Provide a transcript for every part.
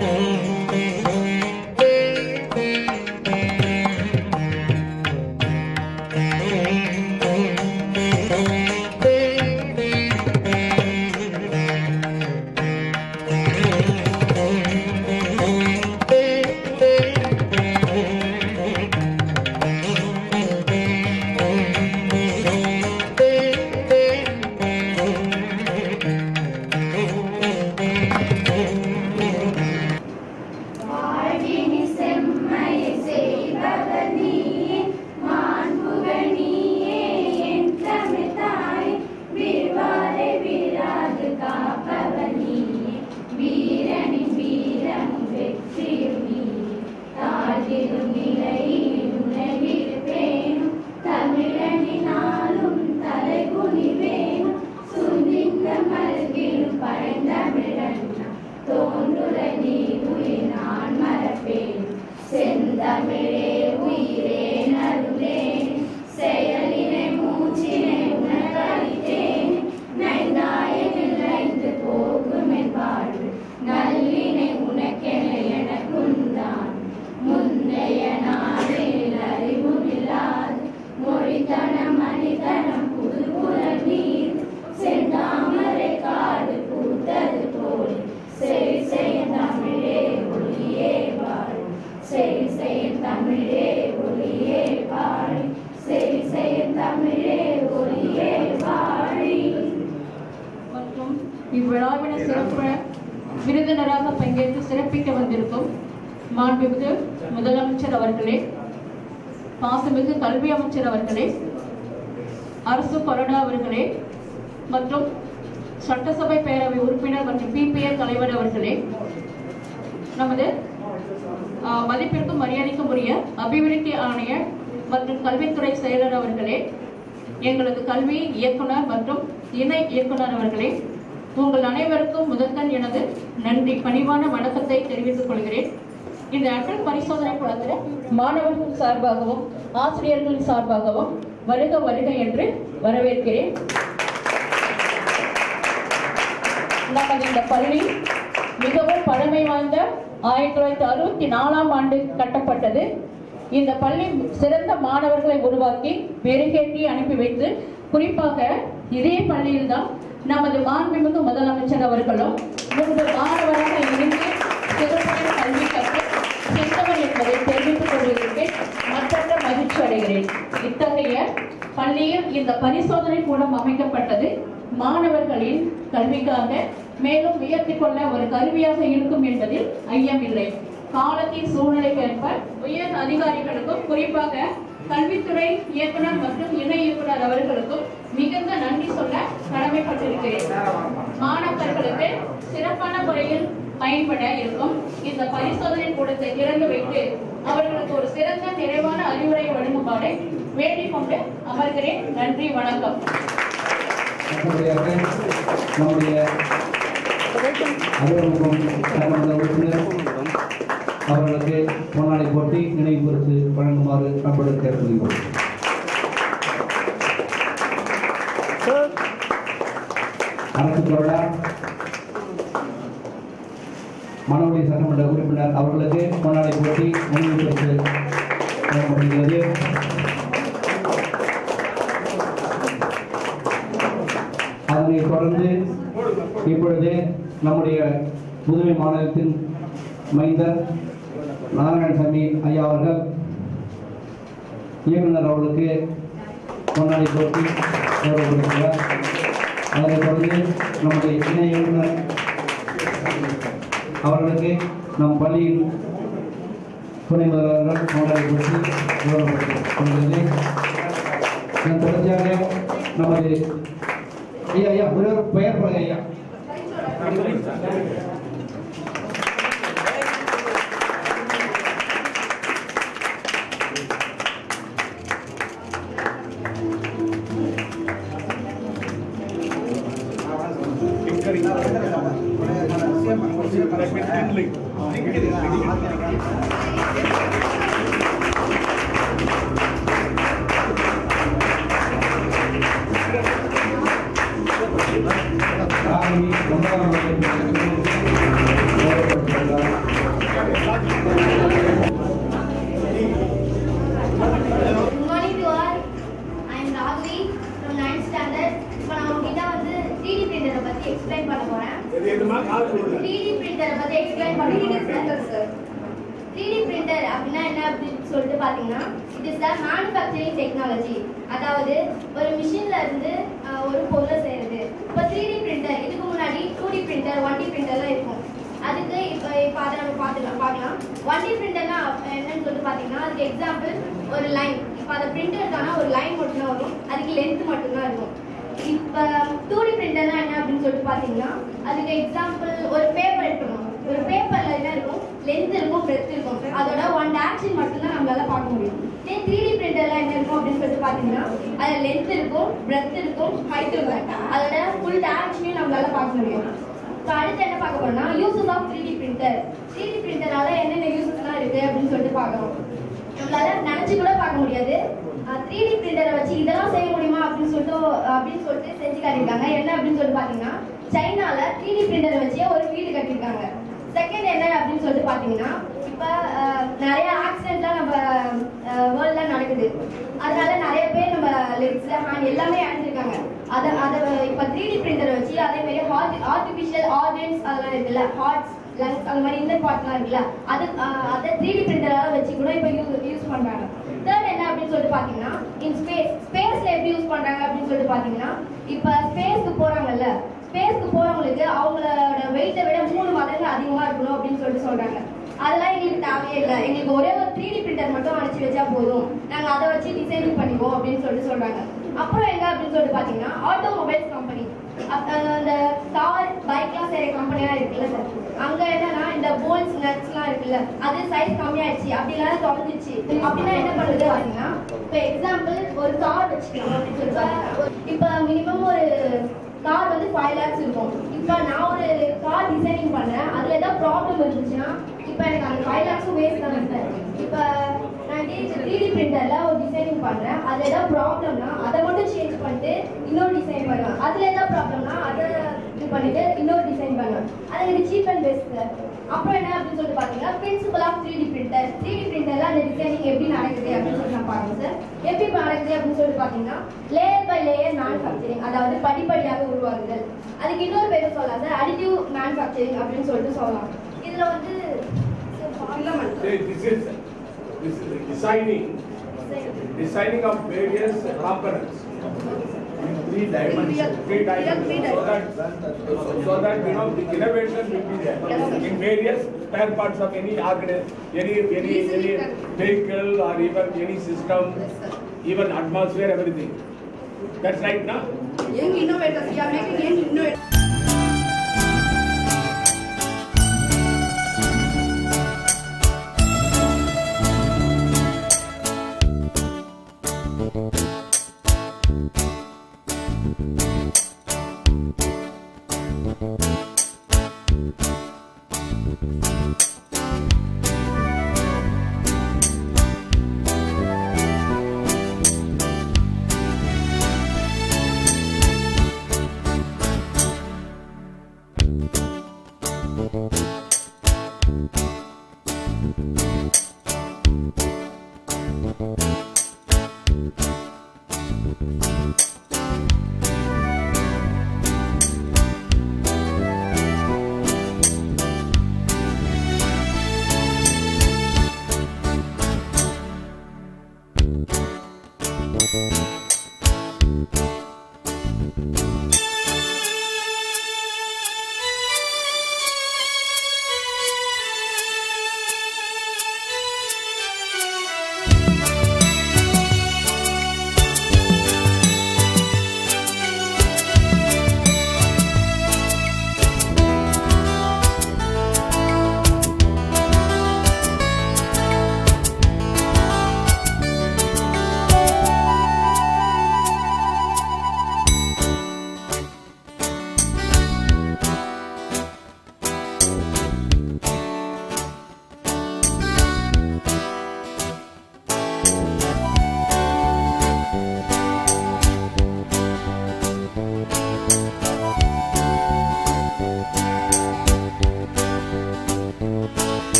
வாழ்வினி செம்மையை செய்பவர் நீயே, மாண்புகள் நீயே, என் தமிழ் தாய். வீழ்வாரை வீழாது காப்பவர் நீயே, வீரனின் வீரமும் வெற்றியும் நீயே. தாழ்ந்திடும் நிலையில் உணர்விருப்பேனும், தமிழனினாலும் தலைகுனிவேனும். சுந்திந்த மல்கிலும் பழந்தமிழன்னா, தோன்றுரை நீ உயிர் நான் மறப்பேன் செந்தமிழே உயிரே நருளேன் செயலினை மூச்சினை உணர்ந்தளித்தேன் நைந்தாயனில் நைந்து போகும் என் வாழ்வு நல்லினை உனக்கென எனக்குந்தான் முந்தைய நாளில் அறிவும் இல்லாது மொழித்தனம் மனிதனம் புது புலன் நீர் செந்தாமரை காடு பூத்தது போல் செவி செய்ய தமிழே ஒளியே வாழ் செவி செய்ய தமிழே ஒளியே வாழ் செவி செய்ய தமிழே ஒளியே வாழி மற்றும் இவ்விழாவினை சிறப்பு விருந்தினராக பங்கேற்று சிறப்பிக்க வந்திருக்கும் மாண்புமிகு முதலமைச்சர் அவர்களே பாசமிகு கல்வி அமைச்சர் அவர்களே அரசு கொறடா அவர்களே மற்றும் சட்டசபை பேரவை உறுப்பினர் மற்றும் பிபிஏ தலைவர் அவர்களே நமது ஆஹ், மதிப்பிற்கும் மரியாதைக்கும் உரிய அபிவிருத்தி ஆணையர் மற்றும் கல்வித்துறை செயலர் அவர்களே எங்களது கல்வி இயக்குனர் மற்றும் இணை இயக்குனர் அவர்களே உங்கள் அனைவருக்கும் முதற்கண் எனது நன்றி பணிவான வணக்கத்தை தெரிவித்துக் கொள்கிறேன் இந்த அடல் பரிசோதனை குளத்தில் மாணவர்கள் சார்பாகவும் ஆசிரியர்களின் சார்பாகவும் வருக வருக என்று வரவேற்கிறேன் நமது இந்த பள்ளி மிகவும் பழமை வாய்ந்த ஆயிரத்தி தொள்ளாயிரத்தி அறுபத்தி நாலாம் ஆண்டு கட்டப்பட்டது இந்த பள்ளி சிறந்த மாணவர்களை உருவாக்கி பெருகேற்றி அனுப்பி வைத்து குறிப்பாக இதே பள்ளியில்தான் நமது மாண்புமிகு முதலமைச்சர் அவர்களும் முன்பு மாணவராக இருந்து சிறப்பான கல்வி கற்று சிறந்தவர் என்பதை தெரிவித்துக் கொள்வதற்கு மற்றற்ற மகிழ்ச்சி அடைகிறேன் இத்தகைய பள்ளியில் இந்த பரிசோதனை கூடம் அமைக்கப்பட்டது மாணவர்களின் கல்விக்காக மேலும் உயர்த்திக் கொள்ள ஒரு கருவியாக இருக்கும் என்பதில் ஐயமில்லை காலத்தின் சூழ்நிலைக்கேற்ப உயர் அதிகாரிகளுக்கும் குறிப்பாக கல்வித்துறை இயக்குனர் மற்றும் இணை இயக்குனர் அவர்களுக்கும் மிகுந்த நன்றி சொல்ல கடமைப்பட்டிருக்கிறேன் மாணவர்களுக்கு சிறப்பான முறையில் பயன்பட இருக்கும் இந்த பரிசோதனை கூடத்தை திறந்து வைத்து அவர்களுக்கு ஒரு சிறந்த நிறைவான அறிவுரை வழங்குமாறு வேண்டிக் கொண்டு அமர்கிறேன் நன்றி வணக்கம் அடுத்தபடியாக நம்முடைய அலுவலகம் சட்டமன்ற உறுப்பினர் அவர்களுக்கு பொன்னாடை போட்டி நினைவு பரிசு வழங்குமாறு நம்மளுடைய கேட்டுக்கொள்கிறோம் அரசு கொறடா மணவெளி சட்டமன்ற உறுப்பினர் அவர்களுக்கு பொன்னாடை போட்டி நினைவு பரிசு வழங்கப்படுகிறது அதனை தொடர்ந்து இப்பொழுது நம்முடைய புதுவை மாநிலத்தின் மைந்தர் நாராயணசாமி ஐயா அவர்கள் இயக்குனர் அவர்களுக்கு பொன்னாடி போட்டி கௌரவப்படுத்துகிறார் அதனைத் தொடர்ந்து நம்முடைய இணை இயக்குனர் அவர்களுக்கு நம் பள்ளியின் துணை முதல்வர்கள் பொன்னாடி போட்டி கௌரவப்படுத்துகிறது இதன் தொடர்ச்சியாக நமது ஐயா ஐயா ஒரே ஒரு பெயர் பலகை ஐயா ராணி ஒன்பதாம் வகுப்பு கௌரவப்படுத்துகிறார். சொல்லுமா காது கொடுங்க 3D printer பத்தி explain பண்ணுங்க சார் 3D printer அப்படின்னா என்ன அப்படின்னு சொல்லிட்டு பாத்தீங்கன்னா it is the manufacturing technology அதாவது ஒரு மிஷின்ல இருந்து அஹ், ஒரு பொருளை செய்யறது இப்போ 3D printer இதுக்கு முன்னாடி 2D printer 1D printerலாம் இருக்கும் அதுக்கு இப்போ இப்போ அதை நம்ம பார்த்துக்கலாம் பார்க்கலாம் 1D printerனா என்னன்னு சொல்லிட்டு பார்த்தீங்கன்னா அதுக்கு எக்ஸாம்பிள் ஒரு லைன் இப்போ அதை பிரிண்ட் எடுத்தானா ஒரு லைன் மட்டும்தான் வரும் அதுக்கு லென்த் மட்டும்தான் இருக்கும் இப்போ 2D printerனா என்ன அப்படின்னு சொல்லிட்டு பார்த்தீங்கன்னா அதுக்கு எக்ஸாம்பிள் ஒரு பேப்பர் எடுக்கணும் ஒரு பேப்பர்ல என்ன இருக்கும் லென்த் இருக்கும் பிரெத் இருக்கும் அதோட ஒன் டைரக்ஷன் மட்டும்தான் நம்மளால பார்க்க முடியும் இதே 3D printerல என்ன இருக்கும் அப்படின்னு சொல்லிட்டு பார்த்தீங்கன்னா அது லென்த் இருக்கும் பிரெத் இருக்கும் ஹைட் இருக்கும் அதோட ஃபுல் டைரக்ஷனையும் நம்மளால பார்க்க முடியும் இப்போ அடுத்து என்ன பார்க்க போறோம்னா uses of 3D printer 3D printerனால என்னென்ன யூசஸ்லாம் இருக்கு அப்படின்னு சொல்லிட்டு பார்க்கணும் நம்மளால நினைச்சு கூட பார்க்க முடியாது த்ரீ டி பிரிண்டரை வச்சு இதெல்லாம் செய்ய முடியுமா அப்படின்னு சொல்லிட்டு அப்படின்னு சொல்லிட்டு செஞ்சு காட்டியிருக்காங்க என்ன அப்படின்னு சொல்லிட்டு பார்த்தீங்கன்னா சைனால த்ரீ டி பிரிண்டரை வச்சே ஒரு வீடு கட்டியிருக்காங்க செகண்ட் என்ன அப்படின்னு சொல்லிட்டு பார்த்தீங்கன்னா இப்போ நிறைய ஆக்சிடென்ட்லாம் நம்ம வேர்ல்டில் நடக்குது அதனால நிறைய பேர் நம்ம லெக்ஸ் ஹேண்ட் எல்லாமே இழந்திருக்காங்க அதை அதை இப்போ த்ரீ டி பிரிண்டரை வச்சு அதே மாதிரி ஹார்ட் ஆர்டிஃபிஷியல் ஆர்கன்ஸ் அதெல்லாம் இருக்குல்ல ஹார்ட்ஸ் லங்ஸ் அந்த மாதிரி இந்த பார்ட்லாம் இருக்குல்ல அது அஹ், அதை த்ரீ டி பிரிண்டரால வச்சு கூட இப்போ யூஸ் யூஸ் பண்றாங்க தேர்ட் என்ன அப்படின்னு சொல்லிட்டு பாத்தீங்கன்னா இன் ஸ்பேஸ் ஸ்பேஸ்ல எப்படி யூஸ் பண்றாங்க அப்படின்னு சொல்லிட்டு பாத்தீங்கன்னா இப்போ ஸ்பேஸ்க்கு போறாங்கல்ல ஸ்பேஸ்க்கு போறவங்களுக்கு அவங்களோட வெயிட்டை விட மூணு மடங்கு அதிகமா இருக்கணும் அப்படின்னு சொல்லிட்டு சொல்றாங்க அதெல்லாம் எங்களுக்கு தேவையே இல்லை எங்களுக்கு ஒரே ஒரு த்ரீ டி பிரிண்டர் மட்டும் அனுப்பிச்சு வச்சா போதும் நாங்க அதை வச்சு டிசைனிங் பண்ணிக்குவோம் அப்படின்னு சொல்லிட்டு சொல்றாங்க அப்புறம் எங்க அப்படின்னு சொல்லிட்டு பாத்தீங்கன்னா ஆட்டோமொபைல்ஸ் கம்பெனி அந்த கார் பைக்லாம் செய்யற கம்பெனிலாம் இருக்குல்ல சார் அங்க என்னன்னா இந்த போல்ஸ் நட்ஸ்லாம் இருக்குல்ல அது சைஸ் கம்மியாயிடுச்சு அப்படிலாம் தொலைஞ்சிச்சு அப்படின்னா என்ன பண்ணுது பாத்தீங்கன்னா இப்போ எக்ஸாம்பிள் ஒரு கார் வச்சுக்கலாம் அப்படின்னு சொல்லிட்டு இப்போ மினிமம் ஒரு கார் வந்து ஃபைவ் லேக்ஸ் இருக்கும் இப்போ நான் ஒரு கார் டிசைனிங் பண்ணேன் அதுல ஏதாவது ப்ராப்ளம் இருந்துச்சுன்னா இப்போ எனக்கு அந்த ஃபைவ் லேக்ஸும் வேஸ்ட் தானே சார் இப்போ நான் த்ரீ டி பிரிண்டர்ல ஒரு டிசைனிங் பண்றேன் அதுல ஏதாவது ப்ராப்ளம்னா அதை மட்டும் சேஞ்ச் பண்ணிட்டு இன்னொரு டிசைன் பண்ணுவேன் அதுல ஏதாவது ப்ராப்ளம்னா அதை இது பண்ணிட்டு இன்னொரு டிசைன் பண்ணுவேன் அது எனக்கு சீப் அண்ட் பெஸ்ட் சார் அப்புறம் என்ன அப்படின்னு சொல்லிட்டு பாத்தீங்கன்னா principle of three D printer three D பிரிண்டர்ல அந்த டிசைனிங் எப்படி நடக்குது அப்படின்னு சொல்லி நான் பாருங்க சார் எப்படி நடக்குது அப்படின்னு சொல்லிட்டு பாத்தீங்கன்னா லேயர் பை லேயர் மேனுஃபேக்சரிங் அதாவது படிப்படியாக உருவாகுதல் அதுக்கு இன்னொரு பேர் சொல்லலாம் சார் அடிட்டிவ் மேனுஃபேக்சரிங் அப்படின்னு சொல்லிட்டு சொல்லலாம் இதுல வந்து Say, this is this is designing designing of various components in three dimensions three dimensions so that so that you know the innovation will be there in various spare parts of any organism any any any vehicle or even any system even atmosphere everything that's right now Young innovators, we are making young innovators.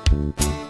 Thank